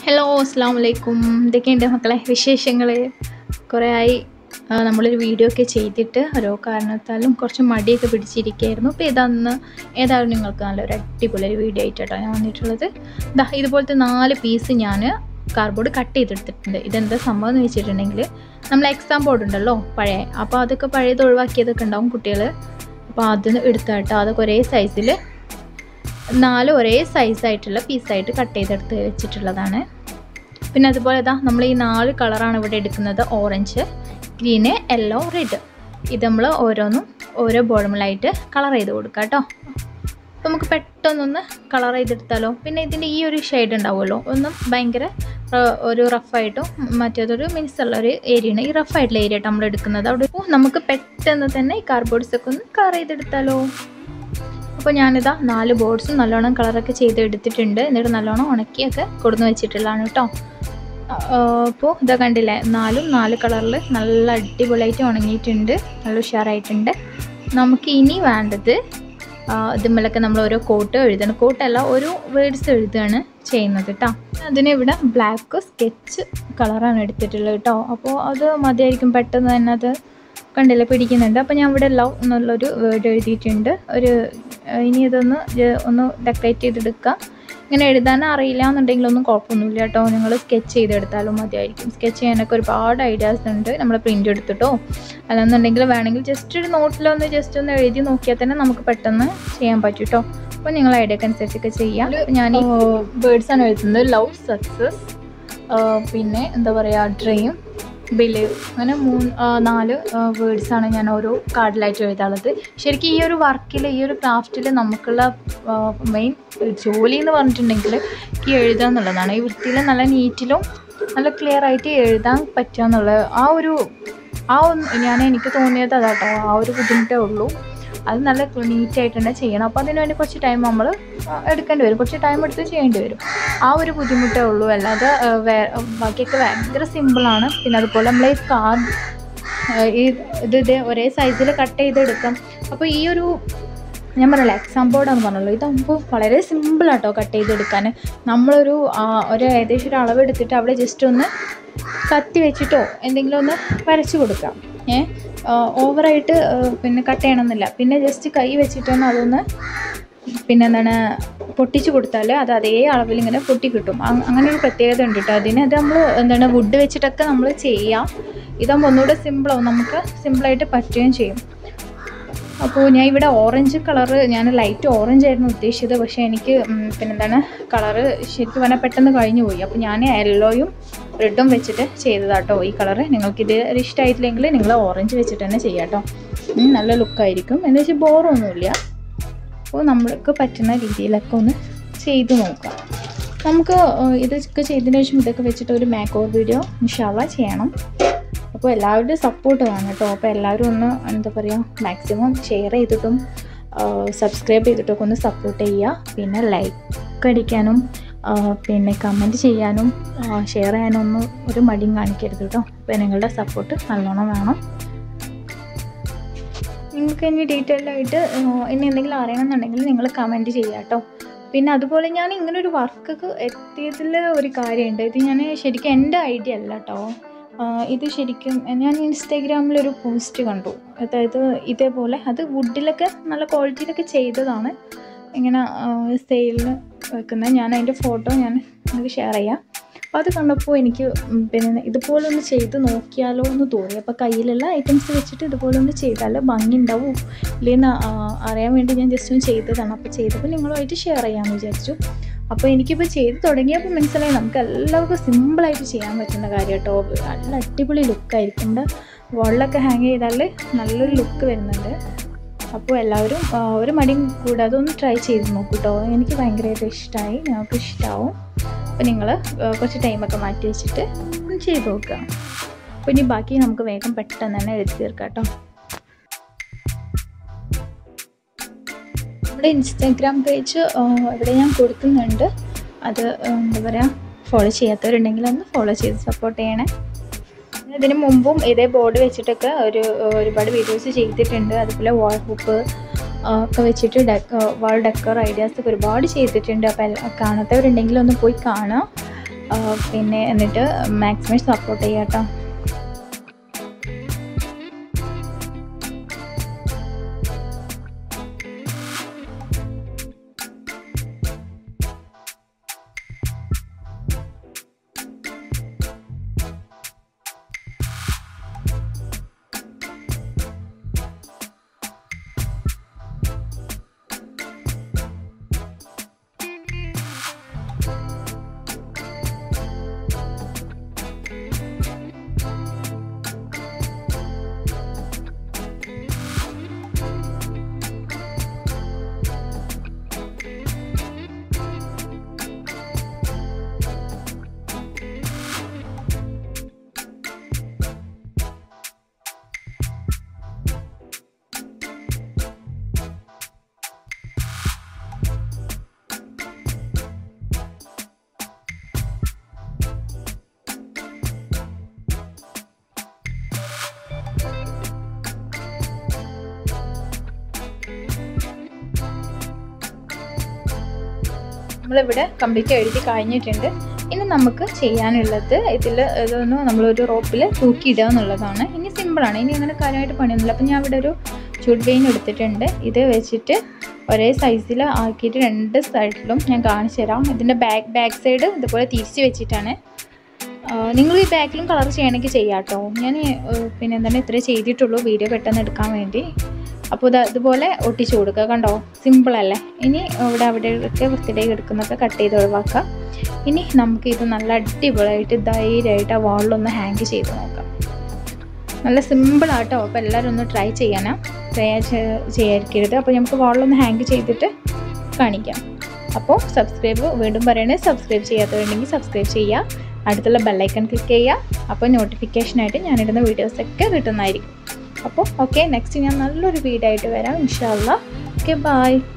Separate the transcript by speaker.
Speaker 1: hello അസ്സാം വലൈക്കും എന്തൊക്കെയുണ്ട് മക്കളെ വിശേഷങ്ങൾ കുറേ ആയി ആ, നമ്മളൊരു വീഡിയോ ഒക്കെ ചെയ്തിട്ട് ഓരോ കാരണത്താലും കുറച്ച് മടിയൊക്കെ പിടിച്ചിരിക്കുകയായിരുന്നു അപ്പോൾ ഇതന്ന് ഏതായാലും നിങ്ങൾക്ക് നല്ലൊരു അടിപൊളി ഒരു വീഡിയോ ആയിട്ടാണ് ഞാൻ വന്നിട്ടുള്ളത് ദാ ഇതുപോലത്തെ നാല് പീസ് ഞാൻ കാർഡ്ബോർഡ് കട്ട് ചെയ്തെടുത്തിട്ടുണ്ട് ഇതെന്താ സംഭവം എന്ന് വെച്ചിട്ടുണ്ടെങ്കിൽ നമ്മൾ എക്സാം ബോർഡ് ഉണ്ടല്ലോ പഴയ അപ്പോൾ അതൊക്കെ പഴയത് ഒഴിവാക്കിയതൊക്കെ ഉണ്ടാവും കുട്ടികൾ അപ്പോൾ അത് എടുത്താട്ടോ അതൊക്കെ ഒരേ സൈസിൽ നാല് ഒരേ സൈസായിട്ടുള്ള പീസായിട്ട് കട്ട് ചെയ്തെടുത്ത് വെച്ചിട്ടുള്ളതാണ് പിന്നെ അതുപോലെ ഇതാ നമ്മൾ ഈ നാല് കളറാണ് ഇവിടെ എടുക്കുന്നത് ഓറഞ്ച് ഗ്രീന് യെല്ലോ റെഡ് ഇത് നമ്മൾ ഓരോന്നും ഓരോ ബോർഡുകളായിട്ട് കളർ ചെയ്ത് കൊടുക്കാം കേട്ടോ അപ്പോൾ നമുക്ക് പെട്ടെന്നൊന്ന് കളർ ചെയ്തെടുത്താലോ പിന്നെ ഇതിൻ്റെ ഈ ഒരു ഷെയ്ഡ് ഉണ്ടാവുമല്ലോ ഒന്നും ഭയങ്കര ആ, ഒരു റഫായിട്ടും മറ്റേതൊരു മിനുസുള്ള ഒരു ഏരിയയാണ് ഈ റഫായിട്ടുള്ള ഏരിയ ആയിട്ട് നമ്മൾ എടുക്കുന്നത് അവിടെ ഓ, നമുക്ക് പെട്ടെന്ന് തന്നെ ഈ കാർഡ്ബോർഡ്സ് ഒക്കെ ഒന്ന് കളർ ചെയ്തെടുത്താലോ അപ്പോൾ ഞാനിതാ നാല് ബോർഡ്സും നല്ലോണം കളറൊക്കെ ചെയ്ത് എടുത്തിട്ടുണ്ട് എന്നിട്ട് നല്ലോണം ഉണക്കിയൊക്കെ കൊടുന്ന് വെച്ചിട്ടുള്ളതാണ് കേട്ടോ അപ്പോൾ ഇതാ കണ്ടില്ലേ നാലും നാല് കളറിൽ നല്ല അടിപൊളിയായിട്ട് ഉണങ്ങിയിട്ടുണ്ട് നല്ല ഉഷാറായിട്ടുണ്ട് നമുക്ക് ഇനി വേണ്ടത് ഇതുമ്മലൊക്കെ നമ്മൾ ഓരോ കോട്ട് എഴുതണം കോട്ടല്ല ഒരു വേർഡ്സ് എഴുതുകയാണ് ചെയ്യുന്നത് കേട്ടോ അതിന് ഇവിടെ ബ്ലാക്ക് സ്കെച്ച് കളറാണ് എടുത്തിട്ടുള്ളത് കേട്ടോ അപ്പോൾ അത് മതിയായിരിക്കും പെട്ടെന്ന് തന്നെ അത് കണ്ടില്ലേ പിടിക്കുന്നുണ്ട് അപ്പോൾ ഞാൻ ഇവിടെ ലവ് എന്നുള്ളൊരു വേർഡ് എഴുതിയിട്ടുണ്ട് ഒരു ഏഹ് ഇനി ഇതൊന്ന് ജ- ഒന്ന് ഡെക്കറേറ്റ് ചെയ്തെടുക്കുക ഇങ്ങനെ എഴുതാൻ അറിയില്ല എന്നുണ്ടെങ്കിൽ ഒന്നും കുഴപ്പമൊന്നുമില്ല കേട്ടോ നിങ്ങൾ സ്കെച്ച് ചെയ്തെടുത്താലും മതിയായിരിക്കും സ്കെച്ച് ചെയ്യാനൊക്കെ ഒരുപാട് ഐഡിയാസ് ഉണ്ട് നമ്മൾ പ്രിൻ്റ് എടുത്തിട്ടോ അല്ലാന്നുണ്ടെങ്കിൽ വേണമെങ്കിൽ ജസ്റ്റ് ഒരു നോട്ടിലൊന്ന് ജസ്റ്റ് ഒന്ന് എഴുതി നോക്കിയാൽ തന്നെ നമുക്ക് പെട്ടെന്ന് ചെയ്യാൻ പറ്റും കേട്ടോ അപ്പോൾ നിങ്ങൾ ഐഡിയക്ക് അനുസരിച്ചൊക്കെ ചെയ്യാം ഞാൻ ഈ വേർഡ്സ് ആണ് എഴുതുന്നത് ലവ് സക്സസ് പിന്നെ എന്താ പറയുക ഡ്രീം ബിലീവ് അങ്ങനെ മൂന്ന് ആ, നാല് വേർഡ്സ് ആണ് ഞാൻ ഓരോ കാർഡിലായിട്ട് എഴുതാറുള്ളത് ശരിക്കും ഈ ഒരു വർക്കിൽ ഈ ഒരു ക്രാഫ്റ്റിൽ നമുക്കുള്ള മെയിൻ ജോലി എന്ന് പറഞ്ഞിട്ടുണ്ടെങ്കിൽ ഈ എഴുതുക എന്നുള്ളതാണ് ഈ വൃത്തിയിൽ നല്ല നീറ്റിലും നല്ല ക്ലിയർ ആയിട്ട് എഴുതാൻ പറ്റുക എന്നുള്ളത് ആ ഒരു ആ ഒന്ന് ഞാൻ എനിക്ക് തോന്നിയത് അതാട്ടോ ആ ഒരു ബുദ്ധിമുട്ടേ ഉള്ളൂ അത് നല്ല നീറ്റായിട്ട് തന്നെ ചെയ്യണം അപ്പോൾ അതിന് വേണ്ടി കുറച്ച് ടൈം നമ്മൾ എടുക്കേണ്ടി വരും കുറച്ച് ടൈം എടുത്ത് ചെയ്യേണ്ടി വരും ആ ഒരു ബുദ്ധിമുട്ടേ ഉള്ളൂ അല്ലാതെ ആ, വേ ബാക്കിയൊക്കെ ഭയങ്കര സിമ്പിളാണ് പിന്നെ അതുപോലെ നമ്മൾ ഈ കാർഡ് ഈ ഇത് ഇത് ഒരേ സൈസിൽ കട്ട് ചെയ്തെടുക്കാം അപ്പോൾ ഈ ഒരു ഞാൻ പറഞ്ഞില്ല എക്സാം ബോർഡാന്ന് പറഞ്ഞല്ലോ ഇതാകുമ്പോൾ വളരെ സിമ്പിളാട്ടോ കട്ട് ചെയ്തെടുക്കാൻ നമ്മളൊരു ആ, ഒരു ഏകദേശം ഒരു അളവ് എടുത്തിട്ട് അവിടെ ജസ്റ്റ് ഒന്ന് കത്തി വെച്ചിട്ടോ എന്തെങ്കിലും ഒന്ന് വരച്ച് കൊടുക്കാം ഏ ഓവറായിട്ട് പിന്നെ കട്ട് ചെയ്യണമെന്നില്ല പിന്നെ ജസ്റ്റ് കൈ വെച്ചിട്ടൊന്ന് അതൊന്ന് പിന്നെ എന്താണ് പൊട്ടിച്ച് കൊടുത്താൽ അത് അതേ അളവിൽ ഇങ്ങനെ പൊട്ടി കിട്ടും അ- അങ്ങനെ ഒരു പ്രത്യേകത ഉണ്ട് കേട്ടോ അതിന് അത് നമ്മൾ എന്താണ് വുഡ് വെച്ചിട്ടൊക്കെ നമ്മൾ ചെയ്യാം ഇതാകുമ്പോൾ ഒന്നുകൂടെ സിമ്പിളാവും നമുക്ക് സിമ്പിളായിട്ട് പറ്റുകയും ചെയ്യും അപ്പോൾ ഞാൻ ഇവിടെ ഓറഞ്ച് കളറ് ഞാൻ ലൈറ്റ് ഓറഞ്ച് ആയിരുന്നു ഉദ്ദേശിച്ചത് പക്ഷേ എനിക്ക് ഉം, പിന്നെന്താണ് കളറ് ശരിക്കും പറഞ്ഞാൽ പെട്ടെന്ന് കഴിഞ്ഞു പോയി അപ്പോൾ ഞാൻ യെല്ലോയും റെഡും വെച്ചിട്ട് ചെയ്തതാട്ടോ ഈ കളറ് നിങ്ങൾക്കിത് ഇഷ്ടമായിട്ടില്ലെങ്കിൽ നിങ്ങൾ ഓറഞ്ച് വെച്ചിട്ട് തന്നെ ചെയ്യാം കേട്ടോ ഉം, നല്ല ലുക്കായിരിക്കും എന്ന് വെച്ചാൽ ബോറൊന്നുമില്ല അപ്പോൾ നമ്മൾക്ക് പറ്റുന്ന രീതിയിലൊക്കെ ഒന്ന് ചെയ്ത് നോക്കാം നമുക്ക് ഏഹ്, ഇതൊക്കെ ചെയ്തതിന് ശേഷം ഇതൊക്കെ വെച്ചിട്ട് ഒരു മേക്ക് ഓവർ വീഡിയോ ഇൻഷാള്ള ചെയ്യണം അപ്പോൾ എല്ലാവരുടെയും സപ്പോർട്ട് വേണം കേട്ടോ അപ്പോൾ എല്ലാവരും ഒന്ന് എന്താ പറയുക മാക്സിമം ഷെയർ ചെയ്തിട്ടും സബ്സ്ക്രൈബ് ചെയ്തിട്ടൊക്കെ ഒന്ന് സപ്പോർട്ട് ചെയ്യുക പിന്നെ ലൈക്ക് അടിക്കാനും ആ, പിന്നെ കമൻറ്റ് ചെയ്യാനും ഷെയർ ചെയ്യാനും ഒന്നും ഒരു മടിയും കാണിക്കരുത് കേട്ടോ അപ്പോൾ നിങ്ങളുടെ സപ്പോർട്ട് നല്ലോണം വേണം നിങ്ങൾക്ക് ഇനി ഡീറ്റെയിൽഡ് ആയിട്ട് ആ, ഇനി എന്തെങ്കിലും അറിയണമെന്നുണ്ടെങ്കിൽ നിങ്ങൾ കമൻറ്റ് ചെയ്യുക കേട്ടോ പിന്നെ അതുപോലെ ഞാൻ ഇങ്ങനെ ഒരു വർക്കൊക്കെ എത്തിയതിൽ ഒരു കാര്യമുണ്ട് ഇത് ഞാൻ ശരിക്കും എൻ്റെ ഐഡിയ അല്ല കേട്ടോ ആ, ഇത് ശരിക്കും ഞാൻ ഇൻസ്റ്റാഗ്രാമിലൊരു പോസ്റ്റ് കണ്ടു അതായത് ഇതേപോലെ അത് വുഡിലൊക്കെ നല്ല ക്വാളിറ്റിയിലൊക്കെ ചെയ്തതാണ് ഇങ്ങനെ സെയിലിന് വെക്കുന്നത് ഞാൻ അതിൻ്റെ ഫോട്ടോ ഞാൻ നിങ്ങൾക്ക് ഷെയർ ചെയ്യാം അപ്പോൾ അത് കണ്ടപ്പോൾ എനിക്ക് ഉം, പിന്നെ ഇതുപോലെ ഒന്ന് ചെയ്ത് നോക്കിയാലോ എന്ന് തോന്നി അപ്പോൾ കയ്യിലുള്ള ഐറ്റംസ് വെച്ചിട്ട് ഇതുപോലെ ഒന്ന് ചെയ്താൽ ഭംഗി ഉണ്ടാവും ഇല്ലെന്ന് അറിയാൻ വേണ്ടി ഞാൻ ജസ്റ്റ് ഒന്ന് ചെയ്തതാണ് അപ്പോൾ ചെയ്തപ്പോൾ നിങ്ങളുമായിട്ട് ഷെയർ ചെയ്യാമെന്ന് വിചാരിച്ചു അപ്പോൾ എനിക്കിപ്പോൾ ചെയ്ത് തുടങ്ങിയപ്പോൾ മനസ്സിലായി നമുക്ക് എല്ലാവർക്കും സിമ്പിളായിട്ട് ചെയ്യാൻ പറ്റുന്ന കാര്യം കേട്ടോ നല്ല അടിപൊളി ലുക്കായിരിക്കും ഇവിടെ വള്ളൊക്കെ ഹാങ് ചെയ്താൽ നല്ലൊരു ലുക്ക് വരുന്നുണ്ട് അപ്പോൾ എല്ലാവരും ആ, ഒരു മടിയും കൂടാതെ ഒന്ന് ട്രൈ ചെയ്ത് നോക്കൂ കേട്ടോ എനിക്ക് ഭയങ്കരമായിട്ട് ഇഷ്ടമായി നിങ്ങൾക്ക് ഇഷ്ടമാവും അപ്പോൾ നിങ്ങൾ കുറച്ച് ടൈമൊക്കെ മാറ്റി വെച്ചിട്ട് ഒന്ന് ചെയ്ത് നോക്കുക അപ്പോൾ ഇനി ബാക്കി നമുക്ക് വേഗം പെട്ടെന്ന് തന്നെ എഴുതി തീർക്കാം കേട്ടോ നമ്മുടെ ഇൻസ്റ്റാഗ്രാം പേജ് ഇവിടെ ഞാൻ കൊടുക്കുന്നുണ്ട് അത് ആ, എന്താ പറയുക ഫോളോ ചെയ്യാത്തവരുണ്ടെങ്കിൽ ഒന്ന് ഫോളോ ചെയ്ത് സപ്പോർട്ട് ചെയ്യണേ ഇതിന് മുമ്പും ഇതേ ബോർഡ് വെച്ചിട്ടൊക്കെ ഒരു ഒരുപാട് വീഡിയോസ് ചെയ്തിട്ടുണ്ട് അതുപോലെ വാൾ ഹൂപ്പ് ഒക്കെ വെച്ചിട്ട് ഡെക്ക വാൾ ഡെക്കർ ഐഡിയാസ് ഒക്കെ ഒരുപാട് ചെയ്തിട്ടുണ്ട് അപ്പോൾ എല്ലാ- കാണാത്തവരുണ്ടെങ്കിൽ ഒന്ന് പോയി കാണുക പിന്നെ എന്നിട്ട് മാക്സിമം സപ്പോർട്ട് ചെയ്യാം കേട്ടോ നമ്മളിവിടെ കംപ്ലീറ്റ് എഴുതി കഴിഞ്ഞിട്ടുണ്ട് ഇനി നമുക്ക് ചെയ്യാനുള്ളത് ഇതിൽ ഇതൊന്ന് നമ്മളൊരു റോപ്പിൽ തൂക്കിയിടുക എന്നുള്ളതാണ് ഇനി സിമ്പിളാണ് ഇനി അങ്ങനെ കാര്യമായിട്ട് പണിയൊന്നുമില്ല അപ്പം ഞാൻ ഇവിടെ ഒരു ചുഡ് വെയിൻ എടുത്തിട്ടുണ്ട് ഇത് വെച്ചിട്ട് ഒരേ സൈസിൽ ആക്കിയിട്ട് രണ്ട് സൈഡിലും ഞാൻ കാണിച്ചു തരാം ഇതിൻ്റെ ബാക്ക് ബാക്ക് സൈഡ് ഇതുപോലെ തിരിച്ച് വെച്ചിട്ടാണ് നിങ്ങൾ ഈ ബാക്കിലും കളർ ചെയ്യണമെങ്കിൽ ചെയ്യാം കേട്ടോ ഞാൻ പിന്നെ എന്താണ് ഇത്രേ ചെയ്തിട്ടുള്ളൂ വീഡിയോ പെട്ടെന്ന് എടുക്കാൻ വേണ്ടി അപ്പോൾ ഇത് ഇതുപോലെ ഒട്ടിച്ചു കൊടുക്കുക കണ്ടോ സിമ്പിളല്ലേ ഇനി ഇവിടെ അവിടെയൊക്കെ വൃത്തിയിലേക്ക് എടുക്കുന്നതൊക്കെ കട്ട് ചെയ്ത് ഒഴിവാക്കാം ഇനി നമുക്ക് ഇത് നല്ല അടിപൊളിയായിട്ട് ധൈര്യമായിട്ട് ആ വാളിലൊന്ന് ഹാങ് ചെയ്ത് നോക്കാം നല്ല സിമ്പിളാട്ടോ അപ്പോൾ എല്ലാവരും ഒന്ന് ട്രൈ ചെയ്യാനാ ട്രൈ ചെയ്യാതിരിക്കരുത് അപ്പോൾ നമുക്ക് വാളിലൊന്ന് ഹാങ് ചെയ്തിട്ട് കാണിക്കാം അപ്പോൾ സബ്സ്ക്രൈബ് വീണ്ടും പറയണേ സബ്സ്ക്രൈബ് ചെയ്യാത്തവരുണ്ടെങ്കിൽ സബ്സ്ക്രൈബ് ചെയ്യുക അടുത്തുള്ള ബെല്ലൈക്കൺ ക്ലിക്ക് ചെയ്യുക അപ്പോൾ നോട്ടിഫിക്കേഷനായിട്ട് ഞാനിടുന്ന വീഡിയോസൊക്കെ കിട്ടുന്നതായിരിക്കും അപ്പോൾ ഓക്കെ നെക്സ്റ്റ് ഞാൻ നല്ലൊരു വീഡിയോ ആയിട്ട് വരാം ഇൻഷാല്ല ഓക്കെ ബായ്